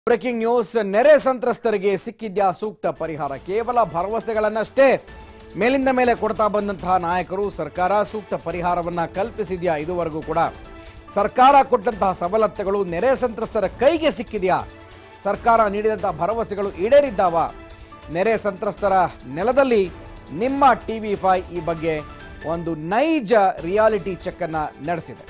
Breaking news ನೆರೆ ಸಂತ್ರಸ್ತರಿಗೆ ಸಿಕ್ಕಿದ್ಯಾ ಸೂಕ್ತ ಪರಿಹಾರ ಕೇವಲ ಭರವಸೆಗಳನ್ನಷ್ಟೇ ಮೇಲಿಂದ ಮೇಲೆ ಕೊಡ್ತಾ ಬಂದಂತಹ ನಾಯಕರು ಸರ್ಕಾರ ಸೂಕ್ತ ಪರಿಹಾರವನ್ನ ಕಲ್ಪಿಸಿದ್ಯಾ ಇದುವರೆಗೂ ಕೂಡ ಸರ್ಕಾರ ಕೊಟ್ಟಂತಹ ಸವಲತ್ತುಗಳು ನೆರೆ ಸಂತ್ರಸ್ತರ ಕೈಗೆ ಸಿಕ್ಕಿದೆಯಾ ಸರ್ಕಾರ ನೀಡಿದಂತಹ ಭರವಸೆಗಳು ಈಡೇರಿದ್ದಾವ ನೆರೆ ಸಂತ್ರಸ್ತರ ನೆಲದಲ್ಲಿ ನಿಮ್ಮ ಟಿವಿ ಫೈ ಈ ಬಗ್ಗೆ ಒಂದು ನೈಜ ರಿಯಾಲಿಟಿ ಚೆಕ್ ಅನ್ನ ನಡೆಸಿದೆ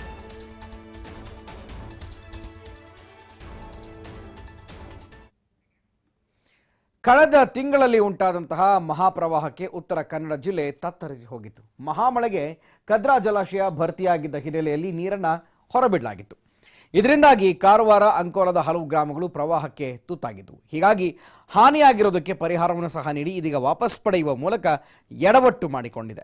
ಕಳೆದ ತಿಂಗಳಲ್ಲಿ ಉಂಟಾದಂತಹ ಮಹಾಪ್ರವಾಹಕ್ಕೆ ಉತ್ತರ ಕನ್ನಡ ಜಿಲ್ಲೆ ತತ್ತರಿಸಿ ಹೋಗಿತ್ತು ಮಹಾಮಳೆಗೆ ಕದ್ರಾ ಜಲಾಶಯ ಭರ್ತಿಯಾಗಿದ್ದ ಹಿನ್ನೆಲೆಯಲ್ಲಿ ನೀರನ್ನ ಹೊರಬಿಡಲಾಗಿತ್ತು ಇದರಿಂದಾಗಿ ಕಾರವಾರ ಅಂಕೋಲದ ಹಲವು ಗ್ರಾಮಗಳು ಪ್ರವಾಹಕ್ಕೆ ತುತ್ತಾಗಿದ್ದವು ಹೀಗಾಗಿ ಹಾನಿಯಾಗಿರೋದಕ್ಕೆ ಪರಿಹಾರವನ್ನು ಸಹ ನೀಡಿ ಇದೀಗ ವಾಪಸ್ ಪಡೆಯುವ ಮೂಲಕ ಎಡವಟ್ಟು ಮಾಡಿಕೊಂಡಿದೆ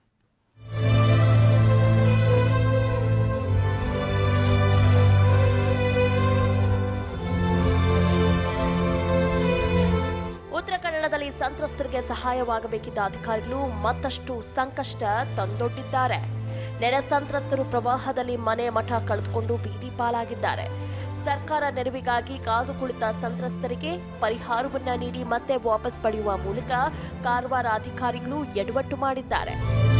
ಉತ್ತರ ಕನ್ನಡದಲ್ಲಿ ಸಂತ್ರಸ್ತರಿಗೆ ಸಹಾಯವಾಗಬೇಕಿದ್ದ ಅಧಿಕಾರಿಗಳು ಮತ್ತಷ್ಟು ಸಂಕಷ್ಟ ತಂದೊಡ್ಡಿದ್ದಾರೆ ನೆರೆ ಸಂತ್ರಸ್ತರು ಪ್ರವಾಹದಲ್ಲಿ ಮನೆ ಮಠ ಕಳೆದುಕೊಂಡು ಬೀದಿ ಪಾಲಾಗಿದ್ದಾರೆ ಸರ್ಕಾರ ನೆರವಿಗಾಗಿ ಕಾದು ಕುಳಿತ ಸಂತ್ರಸ್ತರಿಗೆ ಪರಿಹಾರವನ್ನ ನೀಡಿ ಮತ್ತೆ ವಾಪಸ್ ಪಡೆಯುವ ಮೂಲಕ ಕಾರವಾರ ಅಧಿಕಾರಿಗಳು ಎಡವಟ್ಟು ಮಾಡಿದ್ದಾರೆ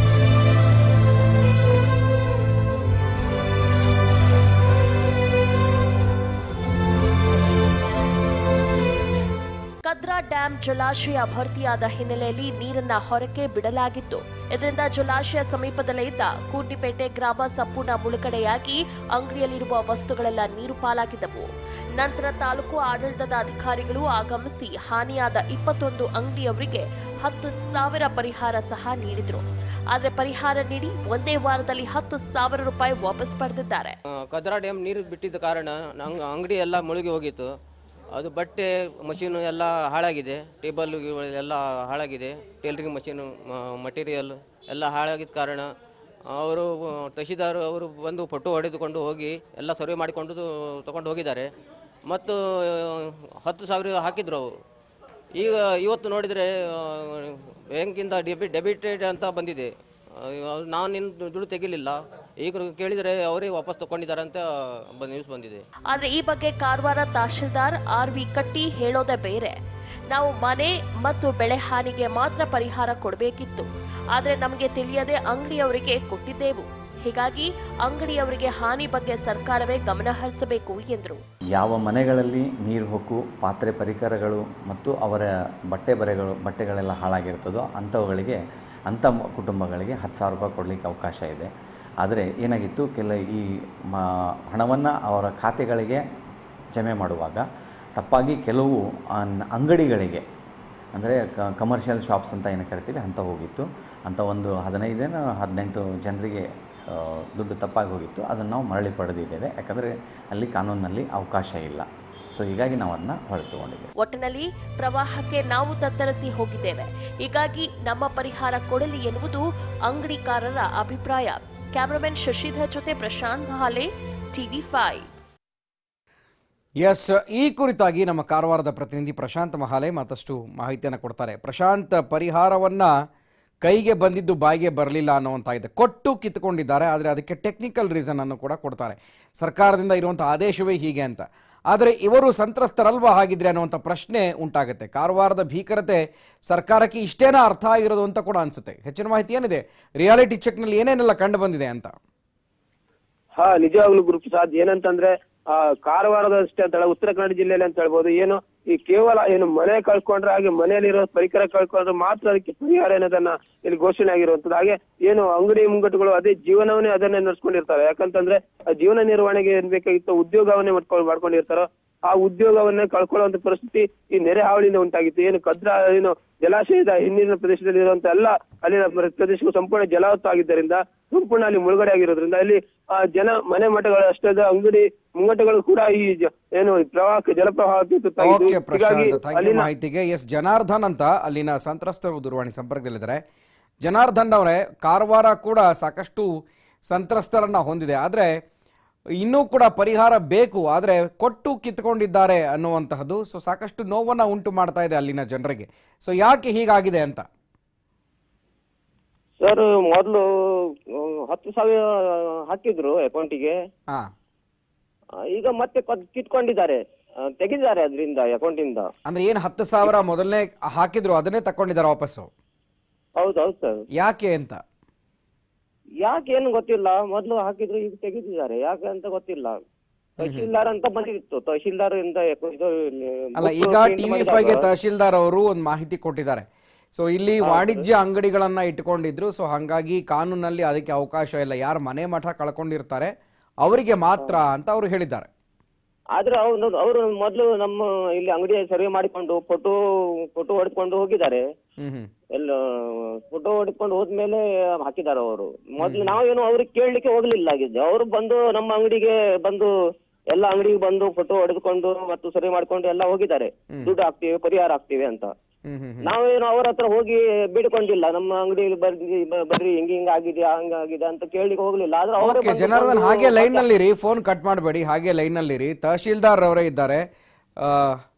ಕದ್ರಾ ಡ್ಯಾಂ ಜಲಾಶಯ ಭರ್ತಿಯಾದ ಹಿನ್ನೆಲೆಯಲ್ಲಿ ನೀರನ್ನ ಹೊರಕ್ಕೆ ಬಿಡಲಾಗಿತ್ತು ಇದರಿಂದ ಜಲಾಶಯ ಸಮೀಪದಲ್ಲೇ ಇದ್ದ ಕೂರ್ನಿಪೇಟೆ ಗ್ರಾಮ ಸಂಪೂರ್ಣ ಮುಳುಗಡೆಯಾಗಿ ಅಂಗಡಿಯಲ್ಲಿರುವ ವಸ್ತುಗಳೆಲ್ಲ ನೀರು ಪಾಲಾಗಿದ್ದವು ನಂತರ ತಾಲೂಕು ಆಡಳಿತದ ಅಧಿಕಾರಿಗಳು ಆಗಮಿಸಿ ಹಾನಿಯಾದ ಇಪ್ಪತ್ತೊಂದು ಅಂಗಡಿಯವರಿಗೆ ಹತ್ತು ಸಾವಿರ ಪರಿಹಾರ ಸಹ ನೀಡಿದ್ರು ಆದರೆ ಪರಿಹಾರ ನೀಡಿ ಒಂದೇ ವಾರದಲ್ಲಿ ಹತ್ತು ಸಾವಿರ ರೂಪಾಯಿ ವಾಪಸ್ ಪಡೆದಿದ್ದಾರೆ ಆ, ಕದ್ರಾ ಡ್ಯಾಮ್ ನೀರು ಬಿಟ್ಟಿದ್ದ ಕಾರಣ ನಂಗೆ ಅಂಗಡಿ ಎಲ್ಲ ಮುಳುಗಿ ಹೋಗಿತ್ತು ಅದು ಬಟ್ಟೆ ಮಷೀನು ಎಲ್ಲ ಹಾಳಾಗಿದೆ ಟೇಬಲ್ ಎಲ್ಲ ಹಾಳಾಗಿದೆ ಟೇಲರಿಂಗ್ ಮಷೀನು ಮಟೀರಿಯಲ್ ಎಲ್ಲ ಹಾಳಾಗಿದ್ದ ಕಾರಣ ಅವರು ತಹಶೀಲ್ದಾರ್ ಅವರು ಬಂದು ಫೋಟೋ ಹೊಡೆದುಕೊಂಡು ಹೋಗಿ ಎಲ್ಲ ಸರ್ವೆ ಮಾಡಿಕೊಂಡು ತಗೊಂಡು ಹೋಗಿದ್ದಾರೆ ಮತ್ತು ಹತ್ತು ಸಾವಿರ ಹಾಕಿದ್ರು ಅವರು ಈಗ ಇವತ್ತು ನೋಡಿದರೆ ಬ್ಯಾಂಕಿಂದ ಡೆಬಿಟ್ ಡೆಬಿಟೆಡ್ ಅಂತ ಬಂದಿದೆ ನಾನು ನಿನ್ನ ದುಡ್ಡು ತೆಗಿಲಿಲ್ಲ ಈಗ ಕೇಳಿದರೆ ಅವರೇ ವಾಪಸ್ ತಗೊಂಡಿದ್ದಾರೆ ಅಂತ ನ್ಯೂಸ್ ಬಂದಿದೆ ಆದ್ರೆ ಈ ಬಗ್ಗೆ ಕಾರವಾರ ತಹಶೀಲ್ದಾರ್ ಆರ್ ವಿ ಕಟ್ಟಿ ಹೇಳೋದೇ ಬೇರೆ ನಾವು ಮನೆ ಮತ್ತು ಬೆಳೆ ಹಾನಿಗೆ ಮಾತ್ರ ಪರಿಹಾರ ಕೊಡಬೇಕಿತ್ತು ಆದ್ರೆ ನಮಗೆ ತಿಳಿಯದೆ ಅಂಗಡಿಯವರಿಗೆ ಕೊಟ್ಟಿದ್ದೆವು ಹೀಗಾಗಿ ಅಂಗಡಿಯವರಿಗೆ ಹಾನಿ ಬಗ್ಗೆ ಸರ್ಕಾರವೇ ಗಮನ ಹರಿಸಬೇಕು ಎಂದರು ಯಾವ ಮನೆಗಳಲ್ಲಿ ನೀರು ಹೊಕ್ಕು ಪಾತ್ರೆ ಪರಿಕರಗಳು ಮತ್ತು ಅವರ ಬಟ್ಟೆ ಬರೆಗಳು ಬಟ್ಟೆಗಳೆಲ್ಲ ಹಾಳಾಗಿರ್ತದೋ ಅಂಥವುಗಳಿಗೆ ಅಂಥ ಮ- ಕುಟುಂಬಗಳಿಗೆ ಹತ್ತು ಸಾವಿರ ರೂಪಾಯಿ ಕೊಡಲಿಕ್ಕೆ ಅವಕಾಶ ಇದೆ ಆದರೆ ಏನಾಗಿತ್ತು ಕೆಲ ಈ ಮ ಹಣವನ್ನು ಅವರ ಖಾತೆಗಳಿಗೆ ಜಮೆ ಮಾಡುವಾಗ ತಪ್ಪಾಗಿ ಕೆಲವು ಅನ್- ಅಂಗಡಿಗಳಿಗೆ ಅಂದರೆ ಕಮರ್ಷಿಯಲ್ ಶಾಪ್ಸ್ ಅಂತ ಏನು ಕರಿತೀವಿ ಅಂಥ ಹೋಗಿತ್ತು ಅಂಥ ಒಂದು ಹದಿನೈದೇನು ಹದಿನೆಂಟು ಜನರಿಗೆ ಆ, ದುಡ್ಡು ತಪ್ಪಾಗಿ ಹೋಗಿತ್ತು ಅದನ್ನು ನಾವು ಮರಳಿ ಪಡೆದಿದ್ದೇವೆ ಯಾಕಂದರೆ ಅಲ್ಲಿ ಕಾನೂನಿನಲ್ಲಿ ಅವಕಾಶ ಇಲ್ಲ ಸೊ ಹೀಗಾಗಿ ನಾವು ಅದನ್ನ ಹೊರಗೆ ತಗೊಂಡಿದ್ದೇವೆ ಒಟ್ಟಿನಲ್ಲಿ ಪ್ರವಾಹಕ್ಕೆ ನಾವು ತತ್ತರಿಸಿ ಹೋಗಿದ್ದೇವೆ ಹೀಗಾಗಿ ನಮ್ಮ ಪರಿಹಾರ ಕೊಡಲಿ ಎನ್ನುವುದು ಅಂಗಡಿಕಾರರ ಅಭಿಪ್ರಾಯ ಕ್ಯಾಮರಾಮನ್ ಶಶಿಧರ್ ಜೊತೆ ಪ್ರಶಾಂತ್ ಹಾಲೆ ಟಿವಿ ಫೈವ್ ಎಸ್ ಈ ಕುರಿತಾಗಿ ನಮ್ಮ ಕಾರವಾರದ ಪ್ರತಿನಿಧಿ ಪ್ರಶಾಂತ್ ಮಹಾಲೆ ಮತ್ತಷ್ಟು ಮಾಹಿತಿಯನ್ನು ಕೊಡ್ತಾರೆ ಪ್ರಶಾಂತ್ ಪರಿಹಾರವನ್ನ ಕೈಗೆ ಬಂದಿದ್ದು ಬಾಯಿಗೆ ಬರಲಿಲ್ಲ ಅನ್ನುವಂಥ ಇದೆ ಕೊಟ್ಟು ಕಿತ್ಕೊಂಡಿದ್ದಾರೆ ಆದರೆ ಅದಕ್ಕೆ ಟೆಕ್ನಿಕಲ್ ರೀಸನ್ ಅನ್ನು ಕೂಡ ಕೊಡ್ತಾರೆ ಸರ್ಕಾರದಿಂದ ಇರುವಂಥ ಆದೇಶವೇ ಹೀಗೆ ಅಂತ ಆದರೆ ಇವರು ಸಂತ್ರಸ್ತರಲ್ವಾ ಹಾಗಿದ್ರೆ ಅನ್ನುವಂಥ ಪ್ರಶ್ನೆ ಉಂಟಾಗುತ್ತೆ ಕಾರವಾರದ ಭೀಕರತೆ ಸರ್ಕಾರಕ್ಕೆ ಇಷ್ಟೇನಾ ಅರ್ಥ ಆಗಿರೋದು ಅಂತ ಕೂಡ ಅನ್ಸುತ್ತೆ ಹೆಚ್ಚಿನ ಮಾಹಿತಿ ಏನಿದೆ ರಿಯಾಲಿಟಿ ಚೆಕ್ನಲ್ಲಿ ಏನೇನೆಲ್ಲ ಕಂಡು ಬಂದಿದೆ ಅಂತ ಹಾ ನಿಜವಾಗ್ಲೂ ಗುರುಪ್ರಸಾದ್ ಏನಂತಂದ್ರೆ ಆ ಕಾರವಾರದಷ್ಟೇ ಅಂತಲ್ಲ ಉತ್ತರ ಕನ್ನಡ ಜಿಲ್ಲೆಯಲ್ಲಿ ಅಂತ ಹೇಳ್ಬೋದು ಏನು ಈ ಕೇವಲ ಏನು ಮನೆ ಕಳ್ಕೊಂಡ್ರೆ ಹಾಗೆ ಮನೆಯಲ್ಲಿರೋ ಪರಿಕರ ಕಳ್ಕೊಂಡ್ರೆ ಮಾತ್ರ ಅದಕ್ಕೆ ಪರಿಹಾರ ಅನ್ನೋದನ್ನ ಇಲ್ಲಿ ಘೋಷಣೆ ಆಗಿರುವಂತದ್ದು ಹಾಗೆ ಏನು ಅಂಗಡಿ ಮುಂಗಟ್ಟುಗಳು ಅದೇ ಜೀವನವನ್ನೇ ಅದನ್ನೇ ನಡೆಸ್ಕೊಂಡಿರ್ತಾರೆ ಯಾಕಂತಂದ್ರೆ ಆ ಜೀವನ ನಿರ್ವಹಣೆಗೆ ಏನ್ ಬೇಕಾಗಿತ್ತು ಉದ್ಯೋಗವನ್ನೇ ಮಾಡ್ಕೊಂಡು ಮಾಡ್ಕೊಂಡಿರ್ತಾರೋ ಆ ಉದ್ಯೋಗವನ್ನೇ ಕಳ್ಕೊಳ್ಳುವಂತ ಪರಿಸ್ಥಿತಿ ಈ ನೆರೆ ಹಾವಳಿಯಿಂದ ಉಂಟಾಗಿತ್ತು ಏನು ಕದ್ರಾ ಏನು ಜಲಾಶಯದ ಹಿಂದಿನ ಪ್ರದೇಶದಲ್ಲಿ ಇರುವಂತ ಎಲ್ಲ ಅಲ್ಲಿನ ಪ್ರ- ಪ್ರದೇಶಗಳು ಸಂಪೂರ್ಣ ಜಲಾವೃತ ಆಗಿದ್ದರಿಂದ ಸಂಪೂರ್ಣ ಅಲ್ಲಿ ಮುಳುಗಡೆ ಆಗಿರೋದ್ರಿಂದ ಅಲ್ಲಿ ಆ ಜನ ಮನೆ ಮಠಗಳು ಅಷ್ಟೇ ಅಲ್ಲದೆ ಅಂಗಡಿ ಮುಂಗಟ್ಟಗಳು ಕೂಡ ಈ ಜ- ಏನು ಈ ಪ್ರವಾಹಕ್ಕೆ ಜಲಪ್ರವಾಹಕ್ಕೆ ತುತ್ತಾಗಿದ್ದು ಓಕೆ ಹೀಗಾಗಿ ಪ್ರಶಾಂತ್ ಥ್ಯಾಂಕ್ ಯು ಅಲ್ಲಿನ ಮಾಹಿತಿಗೆ ಎಸ್ ಜನಾರ್ದನ್ ಅಂತ ಅಲ್ಲಿನ ಸಂತ್ರಸ್ತರು ದೂರವಾಣಿ ಸಂಪರ್ಕದಲ್ಲಿದ್ದಾರೆ ಜನಾರ್ದನ್ ಅವರೇ ಕಾರವಾರ ಕೂಡ ಸಾಕಷ್ಟು ಸಂತ್ರಸ್ತರನ್ನ ಹೊಂದಿದೆ ಆದರೆ ಇನ್ನೂ ಕೂಡ ಪರಿಹಾರ ಬೇಕು ಆದರೆ ಕೊಟ್ಟು ಕಿತ್ಕೊಂಡಿದ್ದಾರೆ ಅನ್ನುವಂತಹದ್ದು ಸೊ ಸಾಕಷ್ಟು ನೋವನ್ನ ಉಂಟು ಮಾಡ್ತಾ ಇದೆ ಅಲ್ಲಿನ ಜನರಿಗೆ ಸೊ ಯಾಕೆ ಹೀಗಾಗಿದೆ ಅಂತ ಸರ್ ಮೊದಲು ಹತ್ತು ಸಾವಿರ ಹಾಕಿದ್ರು ಅಕೌಂಟಿಗೆ ಹಾ ಈಗ ಮತ್ತೆ ಕದ್- ಕಿತ್ಕೊಂಡಿದ್ದಾರೆ ಆ, ತೆಗೆದಿದ್ದಾರೆ ಅದರಿಂದ ಅಕೌಂಟಿಂದ ಅಂದ್ರೆ ಏನು ಹತ್ತು ಸಾವಿರ ಮೊದಲನೇ ಹಾಕಿದ್ರು ಅದನ್ನೇ ತಕೊಂಡಿದ್ದಾರೆ ವಾಪಸ್ಸು ಹೌದು ಹೌದು ಸರ್ ಯಾಕೆ ಅಂತ ಯಾಕೆ ಏನು ಗೊತ್ತಿಲ್ಲ ಮೊದಲು ಹಾಕಿದ್ರು ಈಗ ತೆಗೆದಿದ್ದಾರೆ ಯಾಕೆ ಅಂತ ಗೊತ್ತಿಲ್ಲ ತಹಶೀಲ್ದಾರ್ ಅಂತ ಬಂದಿತ್ತು ತಹಶೀಲ್ದಾರ್ ಇಂದ ಯಾಕೋ ಇದು ಇಲ್ಲಿ ಅಲ್ಲ book ಈಗ print ಟಿವಿ ಮಾಡಿದಾಗ- ಫೈವ್ಗೆ ತಹಶೀಲ್ದಾರ್ ಅವರು ಒಂದು ಮಾಹಿತಿ ಕೊಟ್ಟಿದ್ದಾರೆ ಸೊ ಇಲ್ಲಿ ವಾಣಿಜ್ಯ ಅಂಗಡಿಗಳನ್ನ ಇಟ್ಕೊಂಡಿದ್ರು ಸೊ ಹಾಗಾಗಿ ಕಾನೂನಲ್ಲಿ ಅದಕ್ಕೆ ಅವಕಾಶ ಇಲ್ಲ ಯಾರು ಮನೆ ಮಠ ಕಳ್ಕೊಂಡಿರ್ತಾರೆ ಅವರಿಗೆ ಮಾತ್ರ ಅಂತ ಅವರು ಹೇಳಿದ್ದಾರೆ ಆದ್ರೆ ಅವ್ರು ಅವರು ಮೊದಲು ನಮ್ಮ ಇಲ್ಲಿ ಅಂಗಡಿ ಸರ್ವೆ ಮಾಡಿಕೊಂಡು ಫೋಟೋ ಫೋಟೋ ಹೊಡ್ಕೊಂಡು ಹೋಗಿದ್ದಾರೆ ಹ್ಮ್ ಹ್ಮ್ ಎಲ್ಲ ಫೋಟೋ ಹೊಡ್ಕೊಂಡು ಹೋದ್ಮೇಲೆ ಹಾಕಿದ್ದಾರೆ ಅವರು ಮೊದ್ಲು ನಾವೇನು ಅವ್ರಿಗೆ ಕೇಳಲಿಕ್ಕೆ ಹೋಗ್ಲಿಲ್ಲ ಆಗಿದ್ದೆ ಅವರು ಬಂದು ನಮ್ಮ ಅಂಗಡಿಗೆ ಬಂದು ಎಲ್ಲ ಅಂಗಡಿಗೆ ಬಂದು ಫೋಟೋ ಹೊಡೆದುಕೊಂಡು ಮತ್ತು ಸರ್ವೆ ಮಾಡ್ಕೊಂಡು ಎಲ್ಲ ಹೋಗಿದ್ದಾರೆ ದುಡ್ಡು ಹಾಕ್ತೀವಿ ಪರಿಹಾರ ಹಾಕ್ತೀವಿ ಅಂತ ಹ್ಮ್ ಹ್ಮ್ ನಾವೇನು ಅವ್ರ ಹತ್ರ ಹೋಗಿ ಬೇಡಿಕೊಂಡಿಲ್ಲ ನಮ್ಮ ಅಂಗಡಿಯಲ್ಲಿ ಬರ್ರಿ ಬ- ಬರ್ರಿ ಹಿಂಗ ಹಿಂಗ ಆಗಿದೆ ಹಂಗಾಗಿದೆ ಅಂತ ಕೇಳಲಿಕ್ಕೆ ಹೋಗ್ಲಿಲ್ಲ ಆದ್ರೆ ಅವರೇ ಓಕೆ ಬಂದು ಜನಾರ್ದನ್ ಬಂದು ಹಾಗೆ ಲೈನ್ನಲ್ಲಿರಿ ಫೋನ್ ಕಟ್ ಮಾಡಬೇಡಿ ಹಾಗೆ ಲೈನ್ನಲ್ಲಿರಿ ತಹಶೀಲ್ದಾರ್ ಅವರೇ ಇದ್ದಾರೆ ಆ,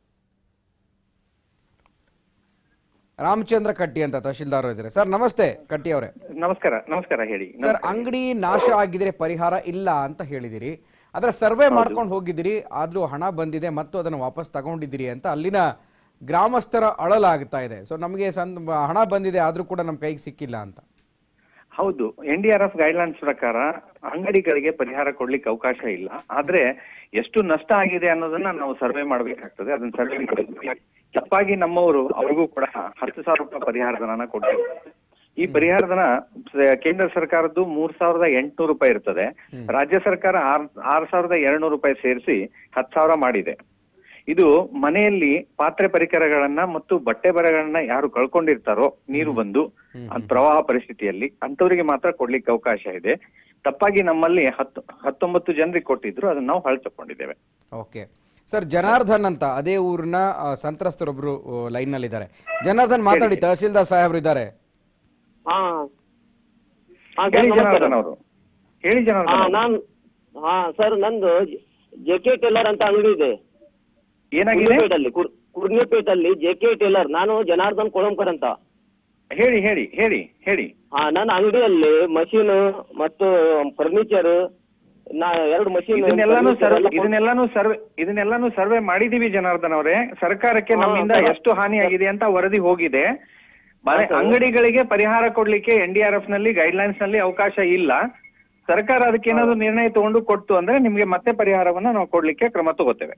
ರಾಮಚಂದ್ರ ಕಟ್ಟಿ ಅಂತ ತಹಶೀಲ್ದಾರ್ ಅವರು ಇದ್ದಾರೆ ಸರ್ ನಮಸ್ತೆ ಕಟ್ಟಿ ಅವರೇ ನಮಸ್ಕಾರ ನಮಸ್ಕಾರ ಹೇಳಿ ಸರ್ ಅಂಗಡಿ ನಾಶ ಆಗಿದ್ರೆ ಪರಿಹಾರ ಇಲ್ಲ ಅಂತ ಹೇಳಿದಿರಿ ಆದ್ರೆ ಸರ್ವೆ ಮಾಡ್ಕೊಂಡು ಹೋಗಿದ್ದೀರಿ ಆದ್ರೂ ಹಣ ಬಂದಿದೆ ಮತ್ತು ಅದನ್ನು ವಾಪಸ್ ತಗೊಂಡಿದ್ದೀರಿ ಅಂತ ಅಲ್ಲಿನ ಗ್ರಾಮಸ್ಥರ ಅಳಲಾಗ್ತಾ ಇದೆ ಸೊ ನಮಗೆ ಸಂ ಹಣ ಬಂದಿದೆ ಆದ್ರೂ ಕೂಡ ನಮ್ಮ ಕೈಗೆ ಸಿಕ್ಕಿಲ್ಲ ಅಂತ ಹೌದು N D R F guidelines ಪ್ರಕಾರ ಅಂಗಡಿಗಳಿಗೆ ಪರಿಹಾರ ಕೊಡ್ಲಿಕ್ಕೆ ಅವಕಾಶ ಇಲ್ಲ ಆದ್ರೆ ಎಷ್ಟು ನಷ್ಟ ಆಗಿದೆ ಅನ್ನೋದನ್ನ ನಾವು ಸರ್ವೆ ಮಾಡ್ಬೇಕಾಗ್ತದೆ ಅದನ್ನ ಸರ್ವೆ ಮಾಡಿದ್ವಿ ತಪ್ಪಾಗಿ ನಮ್ಮವರು ಅವ್ರಿಗೂ ಕೂಡ ಹತ್ತು ಸಾವಿರ ರೂಪಾಯಿ ಪರಿಹಾರ ಧನನ ಕೊಟ್ಟಿರ್ತಾರೆ ಈ ಪರಿಹಾರ ಧನ ಸ- ಕೇಂದ್ರ ಸರ್ಕಾರದ್ದು ಮೂರ್ ಸಾವಿರದ ಎಂಟುನೂರು ರೂಪಾಯಿ ಇರ್ತದೆ ರಾಜ್ಯ ಸರ್ಕಾರ ಆರ್ ಆರ್ ಸಾವಿರದ ಎರಡ್ನೂರು ರೂಪಾಯಿ ಸೇರಿಸಿ ಹತ್ತು ಸಾವಿರ ಮಾಡಿದೆ ಇದು ಮನೆಯಲ್ಲಿ ಪಾತ್ರೆ ಪರಿಕರಗಳನ್ನ ಮತ್ತು ಬಟ್ಟೆ ಬರೆಗಳನ್ನ ಯಾರು ಕಳ್ಕೊಂಡಿರ್ತಾರೋ ನೀರು ಬಂದು ಅದ್ ಪ್ರವಾಹ ಪರಿಸ್ಥಿತಿಯಲ್ಲಿ ಅಂತವರಿಗೆ ಮಾತ್ರ ಕೊಡ್ಲಿಕ್ಕೆ ಅವಕಾಶ ಇದೆ ತಪ್ಪಾಗಿ ನಮ್ಮಲ್ಲಿ ಹತ್ತು ಹತ್ತೊಂಬತ್ತು ಜನರಿಗೆ ಕೊಟ್ಟಿದ್ರು ಅದನ್ನ ನಾವು ಹಳ ತಕೊಂಡಿದ್ದೇವೆ ಓಕೆ ಸರ್ ಜನಾರ್ದನ್ ಅಂತ ಅದೇ ಊರಿನ ಆ, ಸಂತ್ರಸ್ತರೊಬ್ರು ಲೈನ್ನಲ್ಲಿದ್ದಾರೆ ಜನಾರ್ದನ್ ಮಾತಾಡಿ ತಹಸೀಲ್ದಾರ್ ಸಾಹೇಬ್ರು ಇದ್ದಾರೆ ಹಾ ಹಾ ಸರ್ ಹೇಳಿ ನಮಸ್ಕಾರ ಜನಾರ್ದನ್ ಅವರು ಹೇಳಿ ಹಾ ಜನಾರ್ದನ್ ಅವ್ರು. ನಾನ್ ಹಾ ಸರ್ ನಂದು ಜೆ ಕೆ ಟೇಲರ್ ಅಂತ ಅಂಗಡಿ ಇದೆ ಏನಾಗಿದೆ ಕುರ್ನಿಪೇಟಲ್ಲಿ ಕುರ್- ಕುರ್ನಿಪೇಟಲ್ಲಿ ಜೆ ಕೆ ಟೇಲರ್ ನಾನು ಜನಾರ್ದನ್ ಕೊಳಂಕರ್ ಅಂತ ಹೇಳಿ ಹೇಳಿ ಹೇಳಿ ಹೇಳಿ ಹಾ ನನ್ನ ಅಂಗಡಿಯಲ್ಲಿ ಮಷೀನ್ ಮತ್ತು ಫರ್ನಿಚರ್ ನಾ ಎರಡು ಮಷೀನ್ ಇದನ್ನೆಲ್ಲಾನು ಸರ್ವೆ ಇದನ್ನೆಲ್ಲಾನು ಸರ್ವೆ ಇದನ್ನೆಲ್ಲಾನು ಸರ್ವೆ ಮಾಡಿದೀವಿ ಜನಾರ್ದನ್ ಅವರೇ ಸರ್ಕಾರಕ್ಕೆ ಹಾ, ನಮ್ಮಿಂದ ಸರ್. ಎಷ್ಟು ಹಾನಿ ಆಗಿದೆ ಅಂತ ವರದಿ ಹೋಗಿದೆ ಮನೆ ಅಂಗಡಿಗಳಿಗೆ ಪರಿಹಾರ ಕೊಡ್ಲಿಕ್ಕೆ ಎನ್ ಡಿ ಆರ್ ಎಫ್ ನಲ್ಲಿ ಗೈಡ್ಲೈನ್ಸ್ ನಲ್ಲಿ ಅವಕಾಶ ಇಲ್ಲ ಸರ್ಕಾರ ಅದಕ್ಕೆ ಏನಾದ್ರು ನಿರ್ಣಯ ತಗೊಂಡು ಕೊಡ್ತು ಅಂದ್ರೆ ನಿಮ್ಗೆ ಮತ್ತೆ ಪರಿಹಾರವನ್ನ ನಾವು ಕೊಡ್ಲಿಕ್ಕೆ ಕ್ರಮ ತಗೋತೇವೆ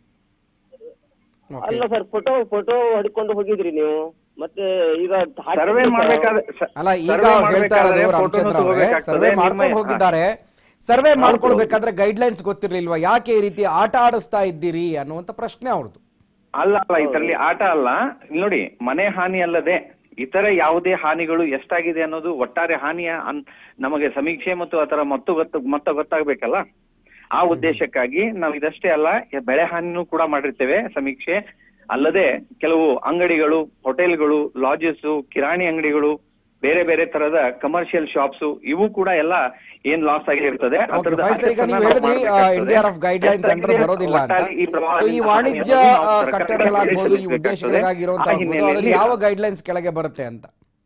ಓಕೆ ಅಲ್ಲ ಸರ್ ಫೋಟೋ ಫೋಟೋ ಹೊಡ್ಕೊಂಡು ಹೋಗಿದ್ರಿ ನೀವು ಮತ್ತೆ ಈಗ ಹಾಕಿದ್ದು ಸರ್ವೆ ಸರ್- ಮಾಡ್ಬೇಕಾದ್ರೆ ಸ- ಅಲ್ಲ ಈಗ ಸರ್ವೆ ಅವ್ರು ಹೇಳ್ತಾ ಮಾಡ್ಬೇಕಾದ್ರೆ ಇರೋದು ಫೋಟೋನು ರಾಮಚಂದ್ರ ಅವರೇ ತಗೋಬೇಕಾಗ್ತದೆ. ಸರ್ವೆ ನಿಮ್ಮ- ಮಾಡ್ಕೊಂಡು ಹಾ. ಹೋಗಿದ್ದಾರೆ ಸರ್ವೆ ಮಾಡ್ಕೊಳ್ಬೇಕಾದ್ರೆ ಗೈಡ್ಲೈನ್ಸ್ ಗೊತ್ತಿರ್ಲಿಲ್ವಾ ಯಾಕೆ ಈ ರೀತಿ ಆಟ ಆಡಿಸ್ತಾ ಇದ್ದೀರಿ ಅನ್ನುವಂಥ ಪ್ರಶ್ನೆ ಅವ್ರದ್ದು ಅಲ್ಲ ಅಲ್ಲ ಇದರಲ್ಲಿ ಆಟ ಅಲ್ಲ ಇಲ್ಲಿ ನೋಡಿ ಮನೆ ಹಾನಿ ಅಲ್ಲದೆ ಇತರೆ ಯಾವುದೇ ಹಾನಿಗಳು ಎಷ್ಟಾಗಿದೆ ಅನ್ನೋದು ಒಟ್ಟಾರೆ ಹಾನಿಯ ಅನ್- ನಮಗೆ ಸಮೀಕ್ಷೆ ಮತ್ತು ಅದರ ಮೊತ್ತ ಗೊತ್ತ ಮೊತ್ತ ಗೊತ್ತಾಗ್ಬೇಕಲ್ಲ ಆ ಉದ್ದೇಶಕ್ಕಾಗಿ ನಾವು ಇದಷ್ಟೇ ಅಲ್ಲ ಯ- ಬೆಳೆ ಹಾನಿನೂ ಕೂಡ ಮಾಡಿರ್ತೇವೆ ಸಮೀಕ್ಷೆ ಅಲ್ಲದೆ ಕೆಲವು ಅಂಗಡಿಗಳು ಹೋಟೆಲ್ಗಳು ಲಾಡ್ಜಸ್ ಕಿರಾಣಿ ಅಂಗಡಿಗಳು ಬೇರೆ ಬೇರೆ ತರದ ಕಮರ್ಷಿಯಲ್ ಶಾಪ್ಸ್ ಇವು ಕೂಡ ಎಲ್ಲ ಏನ್ ಲಾಸ್ ಆಗಿರ್ತದೆ ಓಕೆ ಅದ್ರದ್ದು ಫೈನ್ ಸರ್ ಈಗ assessment ನೀವು ನಾವು ಹೇಳಿದ್ರಿ ಮಾಡ್ಬೇಕಾಗ್ತದೆ. ಇಂಡಿಯಾ ಆಫ್ ಗೈಡ್ಲೈನ್ಸ್ ಅಂಡರ್ ಎಷ್ಟಾಗಿದೆ ಬರೋದಿಲ್ಲ ಅಂತ ಒಟ್ಟಾರೆ ಈ ಸೊ ಪ್ರವಾಹದಿಂದ ಈ ವಾಣಿಜ್ಯ ಹಾನಿಯನ್ನು ನಾವು ಆ, ಸರ್ಕಾರಕ್ಕೆ ಕಟ್ಟಡಗಳಾಗ್ಬೋದು ಈ ತಿಳಿಸಬೇಕಾಗ್ತದೆ. ಉದ್ದೇಶಗಳಿಗಾಗಿರುವಂತಹ ಆ ಹಿನ್ನೆಲೆಯಲ್ಲಿ ಅದ್ರಲ್ಲಿ ಯಾವ ಗೈಡ್ಲೈನ್ಸ್ ಕೆಳಗೆ ಬರುತ್ತೆ ಅಂತ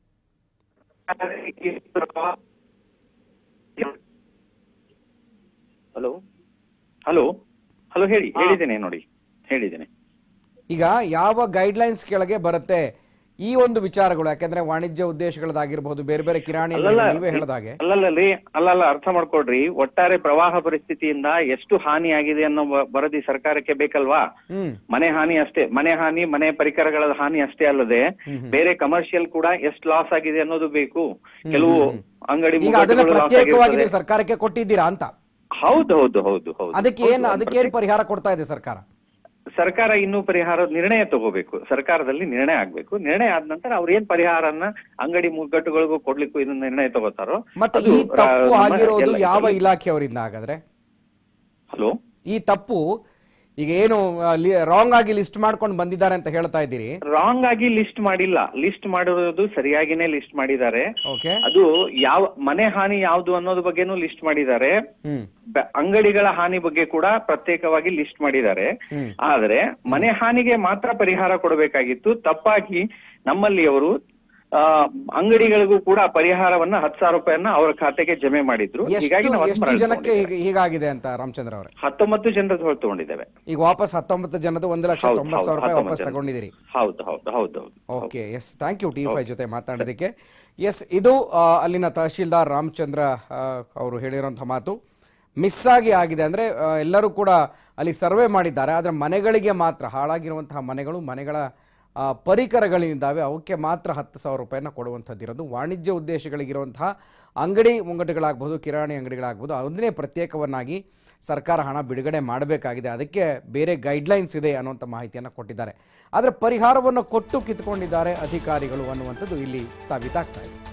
ಹಲೋ ಹಲೋ ಹಲೋ ಹೇಳಿ ಹೇಳಿದ್ದೇನೆ ನೋಡಿ ಹೇಳಿದ್ದೇನೆ ಈಗ ಯಾವ ಗೈಡ್ಲೈನ್ಸ್ ಕೆಳಗೆ ಬರುತ್ತೆ ಈ ಒಂದು ವಿಚಾರಗಳು ಯಾಕಂದ್ರೆ ವಾಣಿಜ್ಯ ಉದ್ದೇಶಗಳದಾಗಿರ್ಬೋದು ಬೇರೆ ಬೇರೆ ಕಿರಾಣಿ ಅಲ್ಲಲ್ಲ ಅಂಗಡಿಗಳು ನೀವೇ ಹೇಳ್ದ ಹಾಗೆ ಅಲ್ಲಲ್ಲರಿ ಅಲ್ಲಲ್ಲ ಅರ್ಥ ಮಾಡ್ಕೊಳ್ರಿ ಒಟ್ಟಾರೆ ಪ್ರವಾಹ ಪರಿಸ್ಥಿತಿಯಿಂದ ಎಷ್ಟು ಹಾನಿ ಆಗಿದೆ ಅನ್ನೋ ವ- ವರದಿ ಸರ್ಕಾರಕ್ಕೆ ಬೇಕಲ್ವಾ ಹ್ಮ್ ಮನೆ ಹಾನಿ ಅಷ್ಟೇ ಮನೆ ಹಾನಿ ಮನೆ ಪರಿಕರಗಳ ಹಾನಿ ಅಷ್ಟೇ ಅಲ್ಲದೆ ಬೇರೆ ಕಮರ್ಷಿಯಲ್ ಕೂಡ ಎಷ್ಟು ಲಾಸ್ ಆಗಿದೆ ಅನ್ನೋದು ಬೇಕು ಕೆಲವು ಅಂಗಡಿ ಈಗ ಅದನ್ನ ಮುಗ್ಗಟ್ಟುಗಳು loss ಪ್ರತ್ಯೇಕವಾಗಿ ಆಗಿರ್ತದೆ. ನೀವು ಸರ್ಕಾರಕ್ಕೆ ಕೊಟ್ಟಿದ್ದೀರಾ ಅಂತ ಹೌದು ಹೌದು ಹೌದು ಹೌದು ಅದಕ್ಕೆ ಏನ್ ಅದಕ್ಕೆ ಏನ್ ಪರಿಹಾರ ಕೊಡ್ತಾ ಇದೆ ಸರ್ಕಾರ ಸರ್ಕಾರ ಇನ್ನೂ ಪರಿಹಾರ ನಿರ್ಣಯ ತಗೋಬೇಕು ಸರ್ಕಾರದಲ್ಲಿ ನಿರ್ಣಯ ಆಗ್ಬೇಕು ನಿರ್ಣಯ ಆದ ನಂತರ ಅವ್ರು ಏನ್ ಪರಿಹಾರನ ಅಂಗಡಿ ಮುಗ್ಗಟ್ಟುಗಳಿಗೂ ಕೊಡ್ಲಿಕ್ಕೂ ಇದನ್ನ ನಿರ್ಣಯ ತಗೋತಾರೋ ಮತ್ತೆ ಅದು ಈ ತಪ್ಪು ನಮ್ಮ ಆಗಿರೋದು ಎಲ್ಲ- ಯಾವ ಇಲಾಖೆಯವರಿಂದ ಹಾಗಾದ್ರೆ ಹಲೋ ಈ ತಪ್ಪು ಈಗ ಏನು ರಾಂಗ್ ಆಗಿ ಲಿಸ್ಟ್ ಮಾಡ್ಕೊಂಡು ಬಂದಿದ್ದಾರೆ ಅಂತ ಹೇಳ್ತಾ ಇದ್ದೀರಿ ರಾಂಗ್ ಆಗಿ ಲಿಸ್ಟ್ ಮಾಡಿಲ್ಲ ಲಿಸ್ಟ್ ಮಾಡಿರೋದು ಸರಿಯಾಗಿನೇ ಲಿಸ್ಟ್ ಮಾಡಿದ್ದಾರೆ ಓಕೆ ಅದು ಯಾವ ಮನೆ ಹಾನಿ ಯಾವ್ದು ಅನ್ನೋದ್ರ ಬಗ್ಗೆನೂ ಲಿಸ್ಟ್ ಮಾಡಿದ್ದಾರೆ ಹ್ಮ್ ಬ- ಅಂಗಡಿಗಳ ಹಾನಿ ಬಗ್ಗೆ ಕೂಡ ಪ್ರತ್ಯೇಕವಾಗಿ ಲಿಸ್ಟ್ ಮಾಡಿದ್ದಾರೆ ಹ್ಮ್. ಆದ್ರೆ ಮನೆ ಹಾನಿಗೆ ಮಾತ್ರ ಪರಿಹಾರ ಕೊಡಬೇಕಾಗಿತ್ತು ತಪ್ಪಾಗಿ ನಮ್ಮಲ್ಲಿ ಅವರು ಆ, ಅಂಗಡಿಗಳಿಗೂ ಕೂಡ ಪರಿಹಾರವನ್ನ ಹತ್ತು ಸಾವಿರ ರೂಪಾಯಿಯನ್ನ ಅವರ ಖಾತೆಗೆ ಜಮೆ ಮಾಡಿದ್ರು ಹೀಗಾಗಿ ಎಷ್ಟು ನಾವು ಅದನ್ನ ಎಷ್ಟು ಮರಳಿ ಜನಕ್ಕೆ ತಗೊಂಡಿದ್ದೇವೆ. ಹೀಗೆ- ಹೀಗಾಗಿದೆ ಅಂತ ರಾಮಚಂದ್ರ ಅವರೇ ಹತ್ತೊಂಬತ್ತು ಜನರದ್ದು ಹೊರತು ತಗೊಂಡಿದ್ದೇವೆ ಈಗ ವಾಪಸ್ ಹತ್ತೊಂಬತ್ತು ಜನದ ಒಂದು ಲಕ್ಷ ಹೌದು, ತೊಂಬತ್ತು ಸಾವಿರ ಹೌದು, ರೂಪಾಯಿ ವಾಪಸ್ ಹತ್ತೊಂಬತ್ತು ಜನ. ತಗೊಂಡಿದ್ದೀರಿ ಹೌದು ಹೌದು ಹೌದು ಹೌದು okay yes thank you T five ಜೊತೆ ಮಾತನಾಡೋದಕ್ಕೆ ಎಸ್ ಇದು ಆ, ಅಲ್ಲಿನ ತಹಶೀಲ್ದಾರ್ ರಾಮಚಂದ್ರ ಆ, ಅವರು ಹೇಳಿರುವಂಥ ಮಾತು ಮಿಸ್ ಆಗಿ ಆಗಿದೆ ಅಂದರೆ ಎಲ್ಲರೂ ಕೂಡ ಅಲ್ಲಿ ಸರ್ವೆ ಮಾಡಿದ್ದಾರೆ ಆದರೆ ಮನೆಗಳಿಗೆ ಮಾತ್ರ ಹಾಳಾಗಿರುವಂತಹ ಮನೆಗಳು ಮನೆಗಳ ಆ, ಪರಿಕರಗಳಿದ್ದಾವೆ ಅವಕ್ಕೆ ಮಾತ್ರ ಹತ್ತು ಸಾವಿರ ರೂಪಾಯಿನ ಕೊಡುವಂಥದ್ದಿರೋದು ವಾಣಿಜ್ಯ ಉದ್ದೇಶಗಳಿಗಿರುವಂತಹ ಅಂಗಡಿ ಮುಂಗಟ್ಟುಗಳಾಗ್ಬೋದು ಕಿರಾಣಿ ಅಂಗಡಿಗಳಾಗ್ಬೋದು ಅದನ್ನೇ ಪ್ರತ್ಯೇಕವನ್ನಾಗಿ ಸರ್ಕಾರ ಹಣ ಬಿಡುಗಡೆ ಮಾಡಬೇಕಾಗಿದೆ ಅದಕ್ಕೆ ಬೇರೆ ಗೈಡ್ಲೈನ್ಸ್ ಇದೆ ಅನ್ನುವಂಥ ಮಾಹಿತಿಯನ್ನು ಕೊಟ್ಟಿದ್ದಾರೆ ಆದರೆ ಪರಿಹಾರವನ್ನು ಕೊಟ್ಟು ಕಿತ್ಕೊಂಡಿದ್ದಾರೆ ಅಧಿಕಾರಿಗಳು ಅನ್ನುವಂಥದ್ದು ಇಲ್ಲಿ ಸಾಬೀತಾಗ್ತಾ ಇದೆ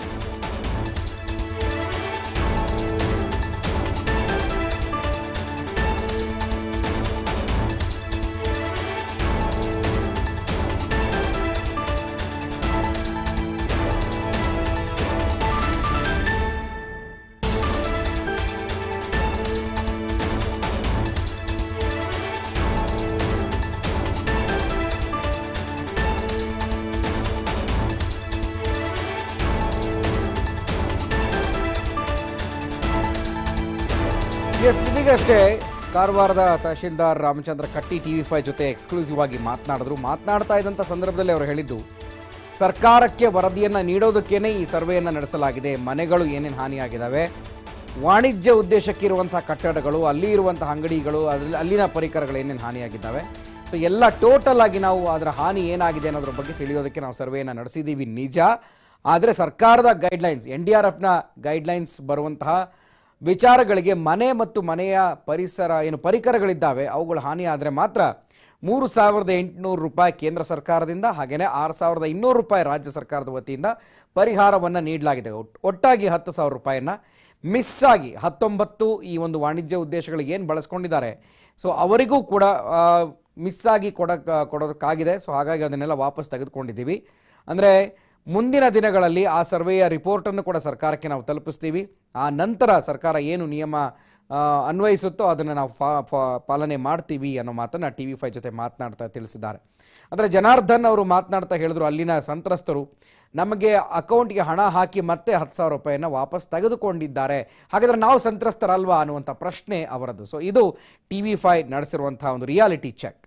ಎಸ್ ಇದೀಗಷ್ಟೇ ಕಾರವಾರದ tahsildar Ramachandra Katti T V five ಜೊತೆ ಎಕ್ಸ್ಕ್ಲೂಸಿವ್ ಆಗಿ ಮಾತನಾಡಿದ್ರು ಮಾತನಾಡ್ತಾ ಇದ್ದಂಥ ಸಂದರ್ಭದಲ್ಲಿ ಅವರು ಹೇಳಿದ್ದು ಸರ್ಕಾರಕ್ಕೆ ವರದಿಯನ್ನು ನೀಡೋದಕ್ಕೇನೆ ಈ ಸರ್ವೆಯನ್ನು ನಡೆಸಲಾಗಿದೆ ಮನೆಗಳು ಏನೇನು ಹಾನಿಯಾಗಿದ್ದಾವೆ ವಾಣಿಜ್ಯ ಉದ್ದೇಶಕ್ಕಿರುವಂಥ ಕಟ್ಟಡಗಳು ಅಲ್ಲಿ ಇರುವಂಥ ಅಂಗಡಿಗಳು ಅಲ್ಲಿ ಅಲ್ಲಿನ ಪರಿಕರಗಳು ಏನೇನು ಹಾನಿಯಾಗಿದ್ದಾವೆ ಸೊ ಎಲ್ಲ ಟೋಟಲ್ ಆಗಿ ನಾವು ಅದರ ಹಾನಿ ಏನಾಗಿದೆ ಅನ್ನೋದ್ರ ಬಗ್ಗೆ ತಿಳಿಯೋದಕ್ಕೆ ನಾವು ಸರ್ವೆಯನ್ನು ನಡೆಸಿದ್ದೀವಿ ನಿಜ ಆದರೆ ಸರ್ಕಾರದ ಗೈಡ್ಲೈನ್ಸ್ ಎನ್ ಡಿ ಆರ್ ಎಫ್ನ ಗೈಡ್ಲೈನ್ಸ್ ಬರುವಂತಹ ವಿಚಾರಗಳಿಗೆ ಮನೆ ಮತ್ತು ಮನೆಯ ಪರಿಸರ ಏನು ಪರಿಕರಗಳಿದ್ದಾವೆ ಅವುಗಳು ಹಾನಿ ಆದರೆ ಮಾತ್ರ ಮೂರು ಸಾವಿರದ ಎಂಟುನೂರು ರೂಪಾಯಿ ಕೇಂದ್ರ ಸರ್ಕಾರದಿಂದ ಹಾಗೆಯೇ ಆರು ಸಾವಿರದ ಇನ್ನೂರು ರೂಪಾಯಿ ರಾಜ್ಯ ಸರ್ಕಾರದ ವತಿಯಿಂದ ಪರಿಹಾರವನ್ನು ನೀಡಲಾಗಿದೆ ಒಟ್- ಒಟ್ಟಾಗಿ ಹತ್ತು ಸಾವಿರ ರೂಪಾಯಿಯನ್ನು ಮಿಸ್ ಆಗಿ ಹತ್ತೊಂಬತ್ತು ಈ ಒಂದು ವಾಣಿಜ್ಯ ಉದ್ದೇಶಗಳಿಗೆ ಏನು ಬಳಸ್ಕೊಂಡಿದ್ದಾರೆ ಸೊ ಅವರಿಗೂ ಕೂಡ ಮಿಸ್ ಆಗಿ ಕೊಡಕ್ಕೆ ಕೊಡೋದಕ್ಕಾಗಿದೆ ಸೊ ಹಾಗಾಗಿ ಅದನ್ನೆಲ್ಲ ವಾಪಸ್ ತೆಗೆದುಕೊಂಡಿದ್ದೀವಿ ಅಂದರೆ ಮುಂದಿನ ದಿನಗಳಲ್ಲಿ ಆ ಸರ್ವೆಯ ರಿಪೋರ್ಟನ್ನು ಕೂಡ ಸರ್ಕಾರಕ್ಕೆ ನಾವು ತಲುಪಿಸ್ತೀವಿ ಆ ನಂತರ ಸರ್ಕಾರ ಏನು ನಿಯಮ ಆ, ಅನ್ವಯಿಸುತ್ತೋ ಅದನ್ನು ನಾವು ಫಾ ಫಾ- ಪಾಲನೆ ಮಾಡ್ತೀವಿ ಅನ್ನೋ ಮಾತನ್ನು ಟಿ ವಿ ಫೈ ಜೊತೆ ಮಾತನಾಡ್ತಾ ತಿಳಿಸಿದ್ದಾರೆ ಅಂದರೆ ಜನಾರ್ದನ್ ಅವರು ಮಾತನಾಡ್ತಾ ಹೇಳಿದ್ರು ಅಲ್ಲಿನ ಸಂತ್ರಸ್ತರು ನಮಗೆ ಅಕೌಂಟ್ಗೆ ಹಣ ಹಾಕಿ ಮತ್ತೆ ಹತ್ತು ಸಾವಿರ ರೂಪಾಯಿನ ವಾಪಸ್ ತೆಗೆದುಕೊಂಡಿದ್ದಾರೆ ಹಾಗಾದರೆ ನಾವು ಸಂತ್ರಸ್ತರಲ್ವಾ ಅನ್ನುವಂಥ ಪ್ರಶ್ನೆ ಅವರದ್ದು ಸೊ ಇದು ಟಿ ವಿ ಫೈ ನಡೆಸಿರುವಂಥ ಒಂದು ರಿಯಾಲಿಟಿ ಚೆಕ್